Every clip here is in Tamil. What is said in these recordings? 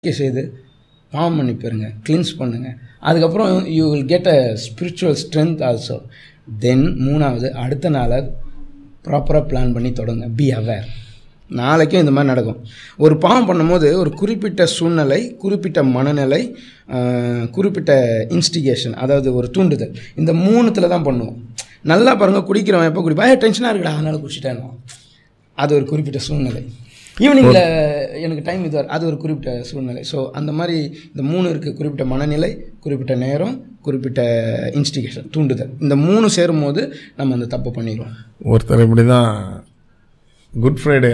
அறிக்கை செய்து பாவம் பண்ணி பெறுங்க க்ளீன்ஸ் பண்ணுங்கள் அதுக்கப்புறம் you will get a spiritual strength also then மூணாவது அடுத்த நாளை ப்ராப்பராக பிளான் பண்ணி தொடங்க பி அவேர் நாளைக்கும் இந்த மாதிரி நடக்கும் ஒரு பாவம் பண்ணும்போது ஒரு குறிப்பிட்ட சூழ்நிலை குறிப்பிட்ட மனநிலை ஆஹ், குறிப்பிட்ட இன்ஸ்டிகேஷன் அதாவது ஒரு தூண்டுதல் இந்த மூணுத்தில் தான் பண்ணுவோம் நல்லா பாருங்கள் குடிக்கிறவன் எப்போ குடிப்பா டென்ஷனாக இருக்குடா அதனால் குடிச்சிட்டேன் அது ஒரு குறிப்பிட்ட சூழ்நிலை ஈவினிங்கில் எனக்கு டைம் இது அது ஒரு குறிப்பிட்ட சூழ்நிலை ஸோ அந்த மாதிரி இந்த மூணு இருக்குது குறிப்பிட்ட மனநிலை குறிப்பிட்ட நேரம் குறிப்பிட்ட இன்ஸ்டிகேஷன் தூண்டுதல் இந்த மூணு சேரும்போது நம்ம அந்த தப்பு பண்ணிடுவோம் ஒருத்தர் இப்படி தான் குட் ஃப்ரைடே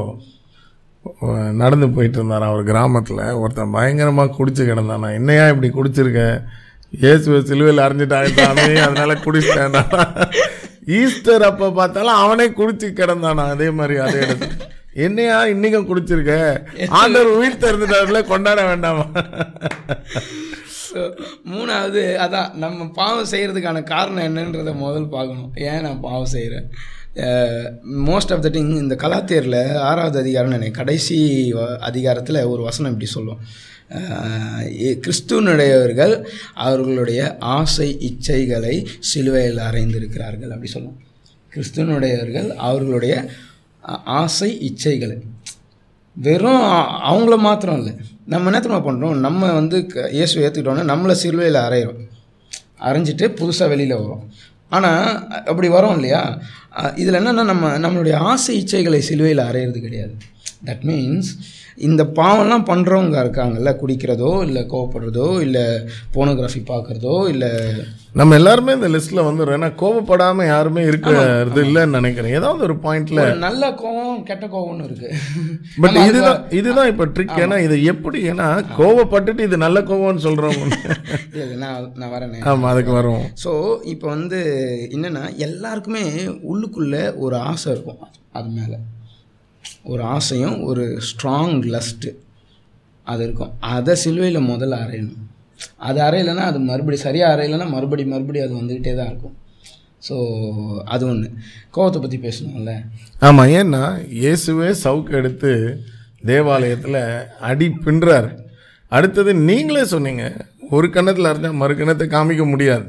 அப்போது நடந்து போயிட்டு இருந்தாராம் அவர் கிராமத்தில் ஒருத்தன் பயங்கரமாக குடிச்சு கிடந்தானா என்னையா இப்படி குடிச்சிருக்க இயேசுவை சிலுவையில் அரைஞ்சிட்டாங்க அதனால குடிச்சிட்டேன் ஈஸ்டர் அப்போ பார்த்தாலும் அவனே குடிச்சு கிடந்தானா அதே மாதிரி அதே இடத்துல என்னையா இன்னைக்கும் குடிச்சிருக்க ஆண்டவர் உயிர் திறந்துட்டாருல கொண்டாட வேண்டாமா ஸோ மூணாவது அதான் நம்ம பாவம் செய்கிறதுக்கான காரணம் என்னன்றதை முதல் பார்க்கணும் ஏன் நான் பாவம் செய்கிறேன் மோஸ்ட் ஆஃப் த திங் இந்த கலாத்தியரில் ஆறாவது அதிகாரம் நினைக்கிறேன் கடைசி வ- அதிகாரத்தில் ஒரு வசனம் இப்படி சொல்லும் அஹ், இ- கிறிஸ்துவனுடையவர்கள் அவர்களுடைய ஆசை இச்சைகளை சிலுவையில் அறைந்திருக்கிறார்கள் அப்படி சொல்லும் கிறிஸ்துவனுடையவர்கள் அவர்களுடைய அ- ஆசை இச்சைகளை வெறும் அ- அவங்கள மாத்திரம் இல்லை நம்ம என்ன தெரியுமா பண்ணுறோம் நம்ம வந்து க- இயேசு ஏற்றுக்கிட்டோன்னா நம்மளை சிலுவையில் அரைகிறோம் அரைஞ்சிட்டு புதுசாக வெளியில் வரும் ஆனால் அப்படி வரோம் இல்லையா இதில் என்னென்னா நம்ம நம்மளுடைய ஆசை இச்சைகளை சிலுவையில் அறையிறது கிடையாது தட் மீன்ஸ் இந்த பாவம்லாம் பண்ணுறவங்க இருக்காங்கல்ல குடிக்கிறதோ இல்லை கோவப்படுறதோ இல்லை போனோகிராஃபி பார்க்குறதோ இல்லை நம்ம எல்லாருமே இந்த லிஸ்ட்ல வந்துடுறோம் ஏன்னா கோவப்படாம யாருமே இருக்கிறது இல்லைன்னு நினைக்கிறேன் ஏதாவது ஒரு பாயிண்ட்ல ஒரு நல்ல கோவம் கெட்ட கோவம்னு இருக்குது பட் இதுதான் இதுதான் இப்ப ட்ரிக் ஏன்னா இது எப்படி ஏன்னா கோவப்பட்டுட்டு இது நல்ல கோவம்னு சொல்றவங்க இல்லை நான் நான் வரேனே ஆமா அதுக்கு வரும் ஸோ இப்போ வந்து என்னென்னா எல்லாருக்குமே உள்ளுக்குள்ளே ஒரு ஆசை இருக்கும் அது மேலே ஒரு ஆசையும் ஒரு ஸ்ட்ராங் லஸ்ட்டு அது இருக்கும் அதை சிலுவையில் முதல்ல அரையணும் அது அரையலைன்னா அது மறுபடி சரியாக அரையலைன்னா மறுபடி மறுபடி அது வந்துக்கிட்டே தான் இருக்கும் ஸோ அது ஒன்று கோவத்தை பற்றி பேசணும்ல ஆமா ஏன்னா இயேசுவே சவுக்கு எடுத்து தேவாலயத்துல அடி பின்றார் அடுத்தது நீங்களே சொன்னீங்க ஒரு கண்ணத்துல அறிஞ்சா மறு கண்ணத்தை காமிக்க முடியாது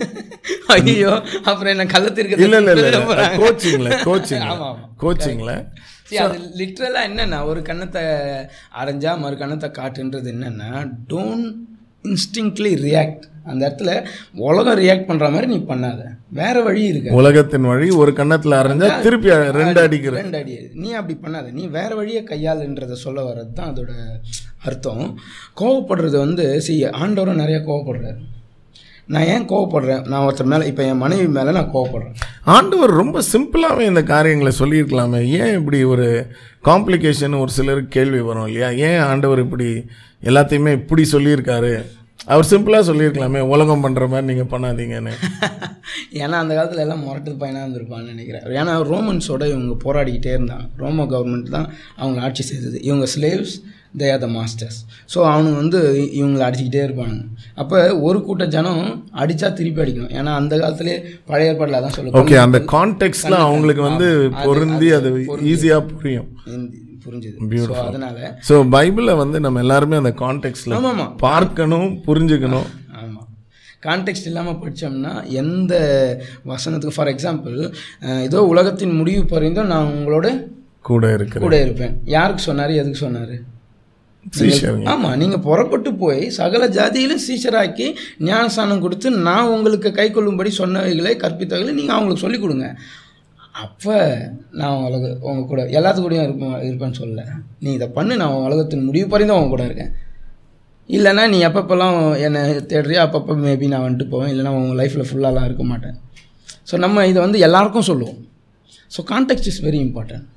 ஐயோ அப்புறம் என்ன கள்ளத்திற்கு இல்ல இல்ல இல்ல கோச்சிங்ல கோச்சிங் ஆமா, ஆமா. கோச்சிங்ல See, அது லிட்ரலாக என்னென்னா ஒரு கண்ணத்தை அரைஞ்சா மறு கண்ணத்தை காட்டுன்றது என்னென்னா டோன்ட் இன்ஸ்டிங்க்ட்லி ரியாக்ட் அந்த இடத்துல உலகம் ரியாக்ட் பண்ணுற மாதிரி நீ பண்ணாத வேற வழி இருக்கு உலகத்தின் வழி ஒரு கண்ணத்துல அரைஞ்சா திருப்பி ரெண்டு அடிக்கிற ரெண்டு அடி நீ அப்படி பண்ணாத நீ வேற வழியை கையாளுன்றதை சொல்ல வர்றது தான் அதோட அர்த்தம் கோவப்படுறது வந்து சி ஆண்டவரும் நிறைய கோவப்படுறாரு நான் ஏன் கோவப்படுறேன் நான் ஒருத்தர் மேலே இப்போ என் மனைவி மேலே நான் கோவப்படுறேன் ஆண்டவர் ரொம்ப சிம்பிளாகவே இந்த காரியங்களை சொல்லியிருக்கலாமே ஏன் இப்படி ஒரு காம்ப்ளிகேஷன் ஒரு சிலருக்கு கேள்வி வரும் இல்லையா ஏன் ஆண்டவர் இப்படி எல்லாத்தையுமே இப்படி சொல்லியிருக்காரு அவர் சிம்பிளாக சொல்லியிருக்கலாமே உலகம் பண்ணுற மாதிரி நீங்கள் பண்ணாதீங்கன்னு ஏன்னா அந்த காலத்தில் எல்லாம் முரட்டு பையனாக இருந்திருப்பான்னு நினைக்கிறேன் ஏன்னா ரோமன்ஸோட இவங்க போராடிக்கிட்டே இருந்தாங்க ரோம கவர்மெண்ட் தான் அவங்கள ஆட்சி செய்தது இவங்க slaves they are the masters so அவனுங்க வந்து இவங்களை அடிச்சுக்கிட்டே இருப்பானுங்க அப்போ ஒரு கூட்ட ஜனம் அடித்தா திருப்பி அடிக்கணும் ஏன்னா அந்த காலத்திலே பழைய ஏற்பாடில் தான் சொல்லுவாங்க ஓகே அந்த கான்டெக்ட்ல அவங்களுக்கு வந்து பொருந்தி அது ஈஸியாக புரியும் புரிஞ்சுது ஸோ அதனால ஸோ பைபிளில் வந்து நம்ம எல்லாருமே அந்த கான்டெக்ட்ல ஆமாம் ஆமாம் பார்க்கணும் புரிஞ்சுக்கணும் ஆமாம் கான்டெக்ட் இல்லாமல் படித்தோம்னா எந்த வசனத்துக்கு ஃபார் எக்ஸாம்பிள் ஏதோ உலகத்தின் முடிவு பறிந்தும் நான் உங்களோட கூட இருக்கிற கூட இருப்பேன் யாருக்கு சொன்னார் எதுக்கு சொன்னார் சீஷருங்க ஆமாம் நீங்கள் புறப்பட்டு போய் சகல ஜாதியிலும் சீஷராக்கி ஞானஸ்தானம் கொடுத்து நான் உங்களுக்கு கை கொள்ளும்படி சொன்னவைகளை கற்பித்தவைகளை நீங்கள் அவங்களுக்கு சொல்லிக் கொடுங்க அப்போ நான் உலக உங்கள் கூட எல்லாத்து கூடயும் இருப்பேன் இருப்பேன்னு சொல்லல நீ இதை பண்ணு நான் உன் உலகத்தின் முடிவு பறிந்தும் உங்க கூட இருக்கேன் இல்லைன்னா நீ எப்பப்பெல்லாம் என்னை தேடுறியோ அப்பப்போ மேபி நான் வந்துட்டு போவேன் இல்லைன்னா உங்கள் லைஃப்பில் ஃபுல்லாலாம் இருக்க மாட்டேன் ஸோ நம்ம இதை வந்து எல்லாருக்கும் சொல்லுவோம் so contact is very important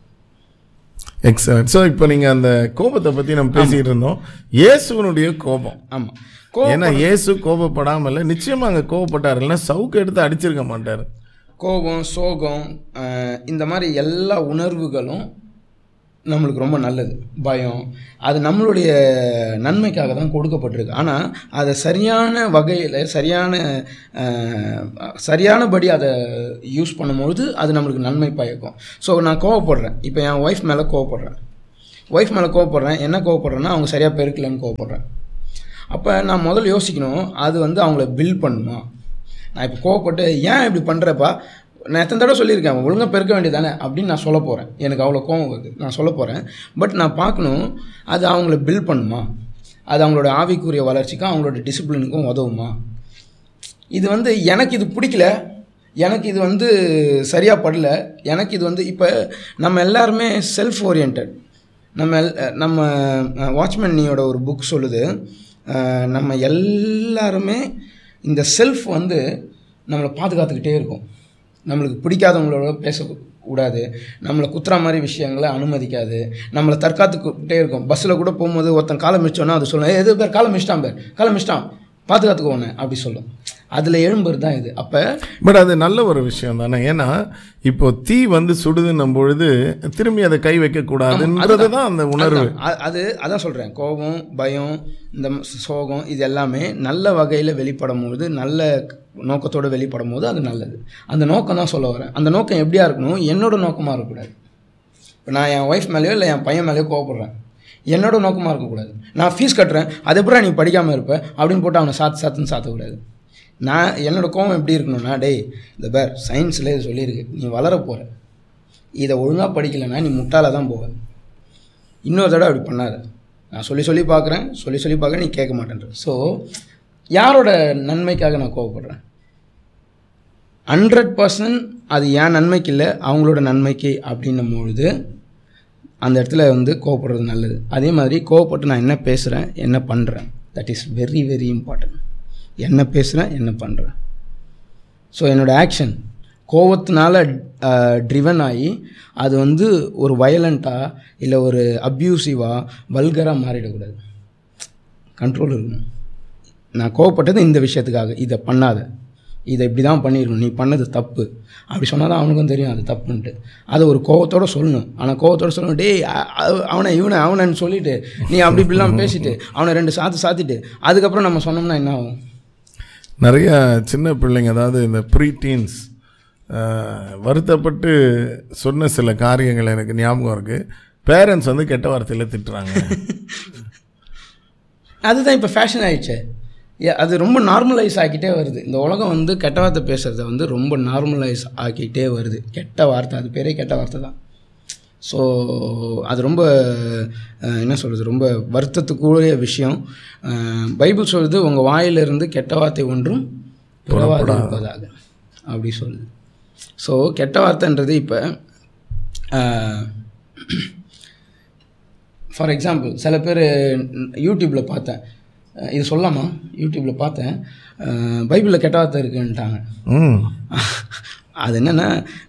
excellent so இப்போ நீங்கள் அந்த கோபத்தை பற்றி நம்ம பேசிக்கிட்டு இருந்தோம் இயேசுவனுடைய கோபம் ஆமாம் கோ ஏன்னா இயேசு கோபப்படாமல் நிச்சயமா அங்கே கோபப்பட்டார் இல்லைன்னா சவுக்கு எடுத்து அடிச்சிருக்க மாட்டார் கோபம் சோகம் அஹ், இந்த மாதிரி எல்லா உணர்வுகளும் நம்மளுக்கு ரொம்ப நல்லது பயம் அது நம்மளுடைய நன்மைக்காக தான் கொடுக்கப்பட்டிருக்கு ஆனால் அதை சரியான வகையில் சரியான அஹ், சரியானபடி அதை யூஸ் பண்ணும்பொழுது அது நம்மளுக்கு நன்மை பயக்கும் ஸோ நான் கோவப்படுறேன் இப்போ என் ஒய்ஃப் மேலே கோவப்படுறேன் ஒய்ஃப் மேலே கோவப்படுறேன் என்ன கோவப்படுறேன்னா அவங்க சரியாக பெருக்கலன்னு கோவப்படுறேன் அப்போ நான் முதல்ல யோசிக்கணும் அது வந்து அவங்கள பில் பண்ணுமா நான் இப்போ கோவப்பட்டு ஏன் இப்படி பண்ணுறப்பா நான் எத்தனை தடவை சொல்லியிருக்கேன் ஒழுங்காக பெருக்க வேண்டியதானே அப்படின்னு நான் சொல்ல போகிறேன் எனக்கு அவ்வளோ கோவம் வருது நான் சொல்ல போகிறேன் பட் நான் பார்க்கணும் அது அவங்கள பில் பண்ணுமா அது அவங்களோட ஆவிக்குரிய வளர்ச்சிக்கும் அவங்களோட டிசிப்ளினுக்கும் உதவுமா இது வந்து எனக்கு இது பிடிக்கல எனக்கு இது வந்து சரியாக படல எனக்கு இது வந்து இப்போ நம்ம எல்லாருமே செல்ஃப் ஓரியன்ட் நம்ம எல் நம்ம வாட்ச்மேன் நீயோட ஒரு புக் சொல்லுது அஹ், நம்ம எல்லாருமே இந்த செல்ஃப் வந்து நம்மளை பாதுகாத்துக்கிட்டே இருக்கும் நம்மளுக்கு பிடிக்காதவங்களோட பேசக்கூடாது நம்மளை குத்துற மாதிரி விஷயங்களை அனுமதிக்காது நம்மளை தற்காத்துக்கிட்டே இருக்கும் பஸ்ஸில் கூட போகும்போது ஒருத்தன் காலம் மிச்சோன்னா அது சொல்லும் "ஏய், எது பேர் காலம் மிச்சிட்டான் பேர் காலம் மிச்சிட்டான் பாதுகாத்துக்கோ உன்னை அப்படி சொல்லும் அதில் எழும்புறது தான் இது அப்போ பட் அது நல்ல ஒரு விஷயம் தானே ஏன்னா இப்போ தீ வந்து சுடுதுன்னும் பொழுது திரும்பி அதை கை வைக்கக்கூடாதுன்றது தான் அந்த உணர்வு அ- அது அதான் சொல்கிறேன் கோபம் பயம் இந்த ம- சோகம் இது எல்லாமே நல்ல வகையில் வெளிப்படும் போது நல்ல நோக்கத்தோடு வெளிப்படும் போது அது நல்லது அந்த நோக்கம் தான் சொல்ல வரேன் அந்த நோக்கம் எப்படியா இருக்கணும் என்னோட நோக்கமாக இருக்கக்கூடாது இப்போ நான் என் ஒய்ஃப் மேலேயோ இல்லை என் பையன் மேலேயோ கோவப்படுறேன் என்னோட நோக்கமாக இருக்கக்கூடாது நான் ஃபீஸ் கட்டுறேன் அது எப்படா நீ படிக்காமல் இருப்ப அப்படின்னு போட்டு அவனை சாத்து சாத்துன்னு சாத்தக்கூடாது நான் என்னோட கோவம் எப்படி இருக்கணும்னா டேய் இந்த பேர் சயின்ஸில் இது சொல்லியிருக்கு நீ வளர போகிற இதை ஒழுங்காக படிக்கலைன்னா நீ முட்டால தான் போவ இன்னொரு தடவை அப்படி பண்ணாத நான் சொல்லி சொல்லி பார்க்குறேன் சொல்லி சொல்லி பார்க்குறேன் நீ கேட்க மாட்டேன்ற ஸோ யாரோட நன்மைக்காக நான் கோவப்படுறேன் ஹண்ட்ரட் பர்சன்ட் அது என் நன்மைக்கு இல்லை அவங்களோட நன்மைக்கு அப்படின்னும் பொழுது அந்த இடத்துல வந்து கோவப்படுறது நல்லது அதே மாதிரி கோவப்பட்டு நான் என்ன பேசுகிறேன் என்ன பண்ணுறேன் that is very very important என்ன பேசுகிறேன் என்ன பண்ணுறேன் ஸோ என்னோடய ஆக்ஷன் கோவத்தினால ட்ரிவன் ஆகி அது வந்து ஒரு வயலண்ட்டாக இல்லை ஒரு அப்யூசிவாக வல்கராக மாறிடக்கூடாது கண்ட்ரோல் இருக்கணும் நான் கோவப்பட்டது இந்த விஷயத்துக்காக இதை பண்ணாத இதை இப்படி தான் பண்ணிடணும் நீ பண்ணது தப்பு அப்படி சொன்னால் தான் அவனுக்கும் தெரியும் அது தப்புன்ட்டு அதை ஒரு கோவத்தோட சொல்லணும் ஆனால் கோவத்தோட சொல்லணும் டேய் அ- அ- அவனை இவனை அவனன்னு சொல்லிட்டு நீ அப்படி இப்படிலாம் பேசிட்டு அவனை ரெண்டு சாத்து சாத்திட்டு அதுக்கப்புறம் நம்ம சொன்னோம்னா என்ன ஆகும் நிறைய சின்ன பிள்ளைங்க அதாவது இந்த ப்ரீ டீன்ஸ் வருத்தப்பட்டு சொன்ன சில காரியங்கள் எனக்கு ஞாபகம் இருக்குது பேரண்ட்ஸ் வந்து கெட்ட வார்த்தையில் திட்டுறாங்க அதுதான் இப்போ ஃபேஷன் ஆயிடுச்சு ஏ, அது ரொம்ப நார்மலைஸ் ஆக்கிட்டே வருது இந்த உலகம் வந்து கெட்ட வார்த்தை பேசுகிறத வந்து ரொம்ப நார்மலைஸ் ஆக்கிட்டே வருது கெட்ட வார்த்தை அது பேரே கெட்ட வார்த்தை தான் ஸோ அது ரொம்ப அஹ், என்ன சொல்கிறது ரொம்ப வருத்தத்துக்குரிய விஷயம் அஹ், பைபிள் சொல்லுது உங்கள் வாயிலிருந்து கெட்ட வார்த்தை ஒன்றும் புறவாது இருப்பதாக அப்படி சொல்லுது ஸோ கெட்ட வார்த்தைன்றது இப்போ ஃபார் எக்ஸாம்பிள் சில பேர் யூடியூப்பில் பார்த்தேன் அஹ் இது சொல்லாமா யூடியூப்பில் பார்த்தேன் அஹ் பைபிளில் கெட்ட வார்த்தை இருக்குன்ட்டாங்க ம் அது என்னென்னா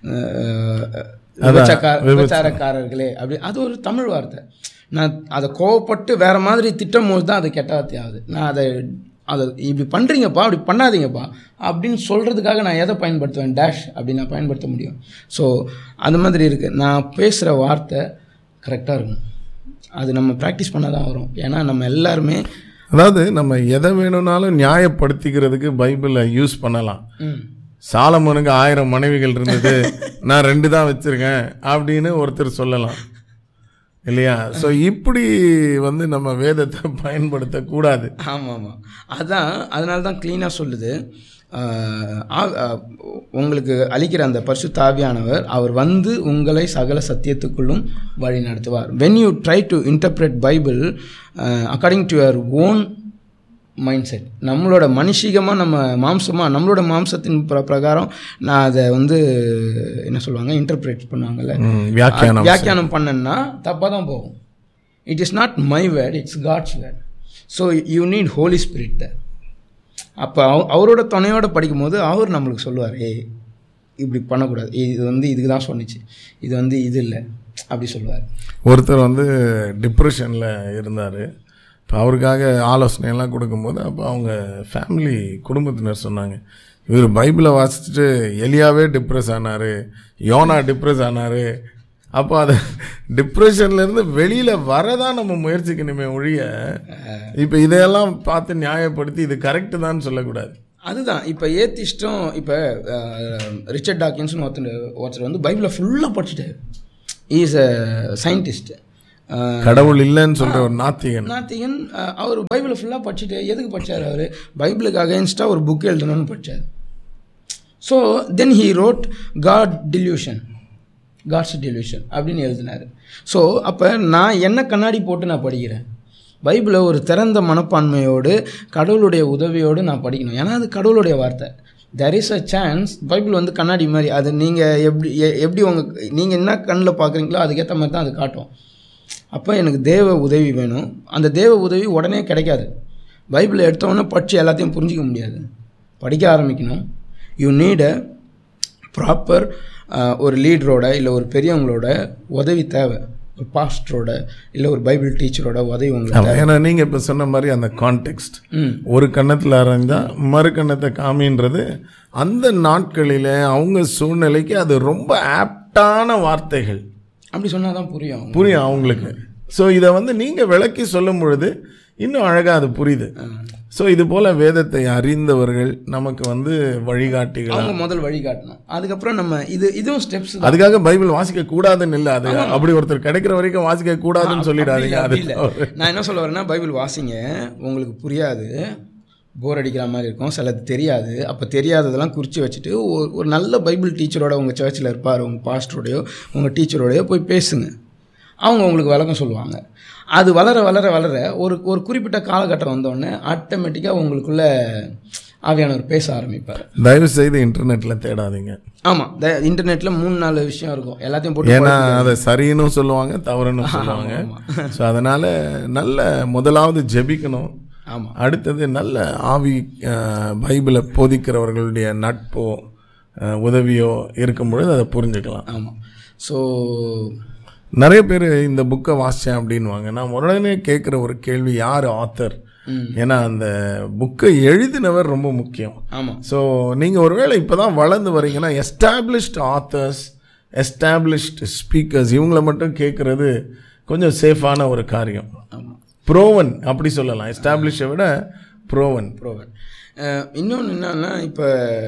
விபச்சார- விபச்சாரக்காரர்களே அப்படி அது ஒரு தமிழ் வார்த்தை நான் அதை கோவப்பட்டு வேற மாதிரி திட்டம் போது தான் அது கெட்ட வார்த்தை ஆகுது நான் அதை அதை இப்படி பண்ணுறீங்கப்பா அப்படி பண்ணாதீங்கப்பா அப்படின்னு சொல்கிறதுக்காக நான் எதை பயன்படுத்துவேன் டேஷ் அப்படி நான் பயன்படுத்த முடியும் ஸோ அந்த மாதிரி இருக்குது நான் பேசுகிற வார்த்தை கரெக்டாக இருக்கும் அது நம்ம ப்ராக்டிஸ் பண்ணால் தான் வரும் ஏன்னா நம்ம எல்லாருமே அதாவது நம்ம எதை வேணும்னாலும் நியாயப்படுத்திக்கிறதுக்கு பைபிளை யூஸ் பண்ணலாம் ம் சாலமோனுக்கு ஆயிரம் மனைவிகள் இருந்தது நான் ரெண்டு தான் வச்சுருக்கேன் அப்படின்னு ஒருத்தர் சொல்லலாம் இல்லையா ஸோ இப்படி வந்து நம்ம வேதத்தை பயன்படுத்தக்கூடாது ஆமாம் ஆமாம் அதான் அதனால தான் க்ளீனாக சொல்லுது ஆஹ் ஆ- ஆஹ் உங்களுக்கு அளிக்கிற அந்த பரிசுத்த ஆவியானவர் அவர் வந்து உங்களை சகல சத்தியத்துக்குள்ளும் வழி நடத்துவார் when you try to interpret Bible according to your own mindset நம்மளோட மனுஷிகமாக நம்ம மாம்சமாக நம்மளோட மாம்சத்தின் பிர பிரகாரம் நான் அதை வந்து என்ன சொல்லுவாங்க இன்டர்பிரேட் பண்ணுவாங்கல்ல ம், வியாக்கியானம் வியாக்கியானம் பண்ணேன்னா தப்பாக தான் போகும் it is not my word it's God's word so you need Holy Spirit the அப்போ அவரோட துணையோட படிக்கும்போது அவர் நம்மளுக்கு சொல்லுவார் ஏய் இப்படி பண்ணக்கூடாது இது வந்து இதுக்கு தான் சொன்னிச்சு இது வந்து இது இல்லை அப்படி சொல்லுவார் ஒருத்தர் வந்து டிப்ரெஷனில் இருந்தார் இப்போ அவருக்காக ஆலோசனையெல்லாம் கொடுக்கும்போது அப்போ அவங்க ஃபேமிலி குடும்பத்தினர் சொன்னாங்க இவர் பைபிளை வாசிச்சுட்டு எலியாவே டிப்ரெஸ் ஆனார் யோனா டிப்ரெஸ் ஆனார் அப்போ அது டிப்ரெஷன்லேருந்து வெளியில் வரதான் நம்ம முயற்சிக்கணுமே ஒழிய இப்போ இதையெல்லாம் பார்த்து நியாயப்படுத்தி இது கரெக்டு தான் சொல்லக்கூடாது அதுதான் இப்போ ஏத்திஸ்டும் இப்போ ரிச்சர்ட் டாக்கின்ஸ்னு ஒருத்தர் ஒருத்தர் வந்து பைபிளை ஃபுல்லாக படிச்சுட்டாரு இஸ் அ சயின்டிஸ்ட் கடவுள் இல்லைன்னு சொல்ற ஒரு நாத்திகன் நாத்திகன் அஹ், அவர் பைபிளை ஃபுல்லாக படிச்சுட்டு எதுக்கு படிச்சார் அவர் பைபிளுக்கு அகைன்ஸ்டாக ஒரு புக் எழுதணும்னு படிச்சார் so then he wrote God delusion God's delusion அப்படின்னு எழுதினார் ஸோ அப்போ நான் என்ன கண்ணாடி போட்டு நான் படிக்கிறேன் பைபிளை ஒரு திறந்த மனப்பான்மையோடு கடவுளுடைய உதவியோடு நான் படிக்கணும் ஏன்னா அது கடவுளுடைய வார்த்தை there is a chance Bible வந்து கண்ணாடி மாதிரி அது நீங்கள் எப்படி எ- எப்படி உங்கள் நீங்கள் என்ன கண்ணில் பார்க்குறீங்களோ அதுக்கேற்ற மாதிரி தான் அது காட்டும் அப்போ எனக்கு தேவ உதவி வேணும் அந்த தேவ உதவி உடனே கிடைக்காது பைபிளை எடுத்தோடனே படித்து எல்லாத்தையும் புரிஞ்சிக்க முடியாது படிக்க ஆரம்பிக்கணும் யூ நீட் அ ப்ராப்பர் ஒரு லீடரோட இல்லை ஒரு பெரியவங்களோட உதவி தேவை ஒரு பாஸ்டரோட இல்லை ஒரு பைபிள் டீச்சரோட உதவி உங்களுக்கு ஆமா, ஏன்னா நீங்க இப்ப சொன்ன மாதிரி அந்த கான்டெக்ட் ம் ஒரு கன்னத்தில் அரைஞ்சா மறு கன்னத்தை காமின்றது அந்த நாட்களில் அவங்க சூழ்நிலைக்கு அது ரொம்ப ஆப்டான வார்த்தைகள் அப்படி சொன்னால் தான் புரியும் புரியும் அவங்களுக்கு ஸோ இதை வந்து நீங்கள் விளக்கி சொல்லும் பொழுது இன்னும் அழகாக அது புரியுது ஸோ இது போல வேதத்தை அறிந்தவர்கள் நமக்கு வந்து வழிகாட்டிகள் அவங்க முதல் வழி காட்டணும் அதுக்கப்புறம் நம்ம இது இதுவும் ஸ்டெப்ஸ் தான் அதுக்காக பைபிள் வாசிக்க கூடாதுன்னு இல்லை அது அப்படி ஒருத்தர் கிடைக்கிற வரைக்கும் வாசிக்க கூடாதுன்னு சொல்லிடாதீங்க அது அப்படி இல்லை நான் என்ன சொல்ல வரேன்னா பைபிள் வாசிங்க உங்களுக்கு புரியாது போர் அடிக்கிற மாதிரி இருக்கும் சிலது தெரியாது அப்போ தெரியாததெல்லாம் குறித்து வச்சுட்டு ஒரு ஒரு நல்ல பைபிள் டீச்சரோட உங்கள் சர்ச்சில் இருப்பார் உங்கள் பாஸ்டரோடையோ உங்கள் டீச்சரோடையோ போய் பேசுங்க அவங்க உங்களுக்கு விளக்கம் சொல்லுவாங்க அது வளர வளர வளர ஒரு ஒரு குறிப்பிட்ட காலகட்டம் வந்தோடனே ஆட்டோமேட்டிக்காக உங்களுக்குள்ள ஆவியானவர் பேச ஆரம்பிப்பார் தயவு செய்து இன்டர்நெட்ல தேடாதீங்க ஆமாம் த இன்டர்நெட்டில் மூணு நாலு விஷயம் இருக்கும் எல்லாத்தையும் போட்டு ஏன்னா அதை சரின்னு சொல்லுவாங்க தவறுன்னு சொல்லுவாங்க ஸோ அதனால நல்ல முதலாவது ஜெபிக்கணும் ஆமாம் அடுத்தது நல்ல ஆவி அஹ், பைபிளை போதிக்கிறவர்களுடைய நட்போ அஹ், உதவியோ இருக்கும் பொழுது அதை புரிஞ்சுக்கலாம் ஆமாம் ஸோ நிறைய பேர் இந்த புக்கை வாசித்தேன் அப்படின்வாங்க நான் உடனே கேட்குற ஒரு கேள்வி யார் ஆத்தர் ஏன்னா அந்த புக்கை எழுதினவர் ரொம்ப முக்கியம் ஆமாம் ஸோ நீங்கள் ஒருவேளை இப்போ தான் வளர்ந்து வரீங்கன்னா எஸ்டாப்ளிஷ்ட் ஆத்தர்ஸ் எஸ்டாப்ளிஷ்ட் ஸ்பீக்கர்ஸ் இவங்கள மட்டும் கேட்குறது கொஞ்சம் சேஃபான ஒரு காரியம் ஆமாம் ப்ரோவன் அப்படி சொல்லலாம் எஸ்டாப்ளிஷை விட ப்ரோவன் ப்ரோவன் இன்னொன்று என்னன்னா இப்போ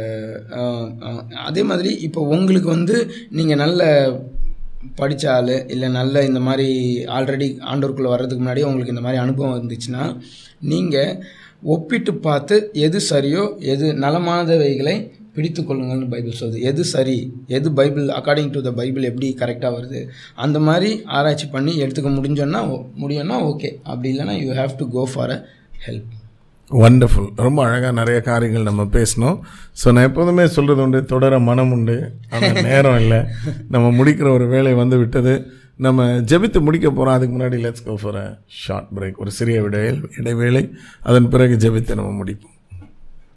அதே மாதிரி இப்போ உங்களுக்கு வந்து நீங்கள் நல்ல படித்த ஆள் இல்லை நல்ல இந்த மாதிரி ஆல்ரெடி ஆண்டோருக்குள்ளே வர்றதுக்கு முன்னாடி உங்களுக்கு இந்த மாதிரி அனுபவம் இருந்துச்சுன்னா நீங்கள் ஒப்பிட்டு பார்த்து எது சரியோ எது நலமானவைகளை பிடித்து கொள்ளுங்கள்னு பைபிள் சொல்லுது எது சரி எது Bible according to the Bible எப்படி கரெக்டாக வருது அந்த மாதிரி ஆராய்ச்சி பண்ணி எடுத்துக்க முடிஞ்சோன்னா ஓ- முடியும்னா ஓகே அப்படி இல்லைன்னா you have to go for a help wonderful ரொம்ப அழகாக நிறைய காரியங்கள் நம்ம பேசணும் ஸோ நான் எப்போதுமே சொல்கிறது உண்டு தொடர மனம் உண்டு ஆனால் நேரம் இல்லை நம்ம முடிக்கிற ஒரு வேலை வந்து விட்டது நம்ம ஜெபித்து முடிக்க போகிறோம் அதுக்கு முன்னாடி let's go for a short break ஒரு சிறிய இடைவேளை இடைவேளை அதன் பிறகு ஜெபித்து நம்ம முடிப்போம்